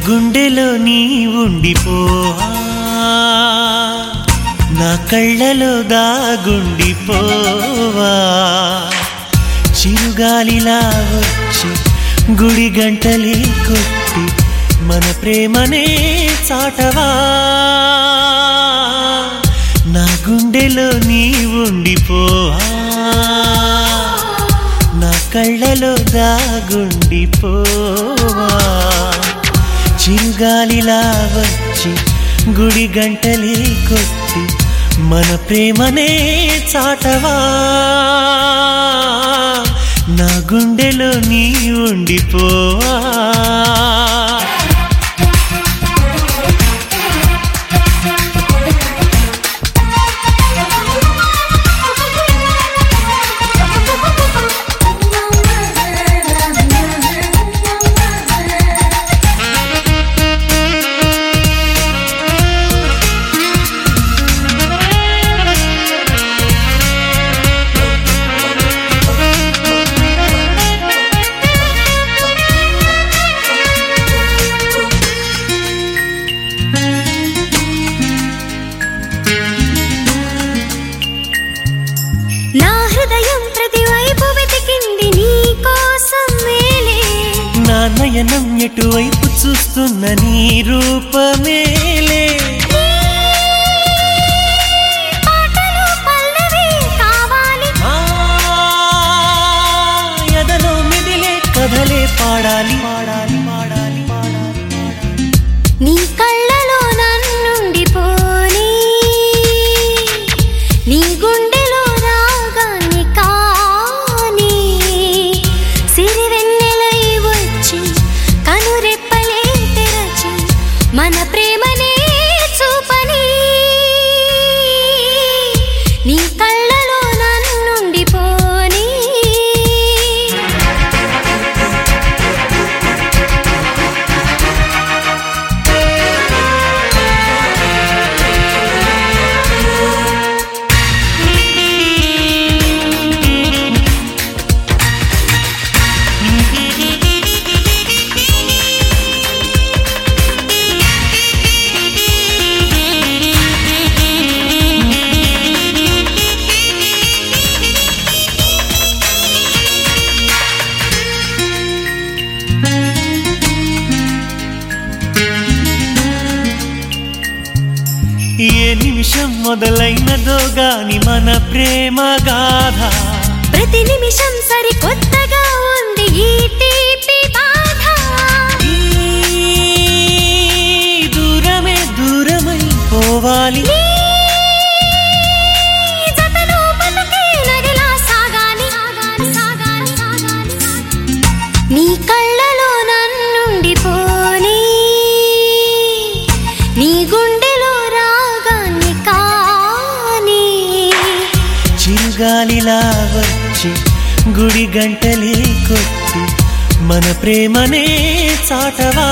గుండెలో నీ ఉండిపోవా నా కళ్ళలో దాగుండిపోవా చిరుగాలిలా వచ్చి గుడి గంటలే కొట్టి మన ప్రేమనే చాటవా నా గుండెలో నీ ఉండిపోవా నా కళ్ళలో దాగుండిపోవా చిరుగాలిలా వచ్చి గుడి గంటలే కొట్టి మన ప్రేమనే చాటవా నా గుండెలో నీ ఉండిపోవా నా హృదయం ప్రతివైపు వెతికింది నీ కోసం మేలే నా నయనం ఎటువైపు చూస్తున్న నీ రూపమేలే పాటలు పల్లవి కావాలి ఆ, ఎదలో మిదిలే కథలే పాడాలి పాడాలి పాడాలి పాడాలి నీ కళ్ళలో నన్నుండిపోని నీ గుండెలో రాగాన్ని కాని సిరివెన్నెలై వచ్చి కనురెప్పలే తెరచి మన ప్రేమనే చూపని నీ కళ్ళలో నన్నుండిపోని ఏ నిమిషం మొదలైనదో గాని మన ప్రేమ గాథ ప్రతి నిమిషం సరికొత్తగా ఉంది ఈ తీపి బాధ ఈ దూరమే దూరమై పోవాలి నీ జతలో బతుకే నదిలా సాగాలి సాగాలి సాగాలి నీ కళ్ళలో నన్నుండిపోని నీ గుండెలో రాగాన్ని కాని చిరుగాలిలా వచ్చి గుడి గంటలే కొట్టి మన ప్రేమనే చాటవా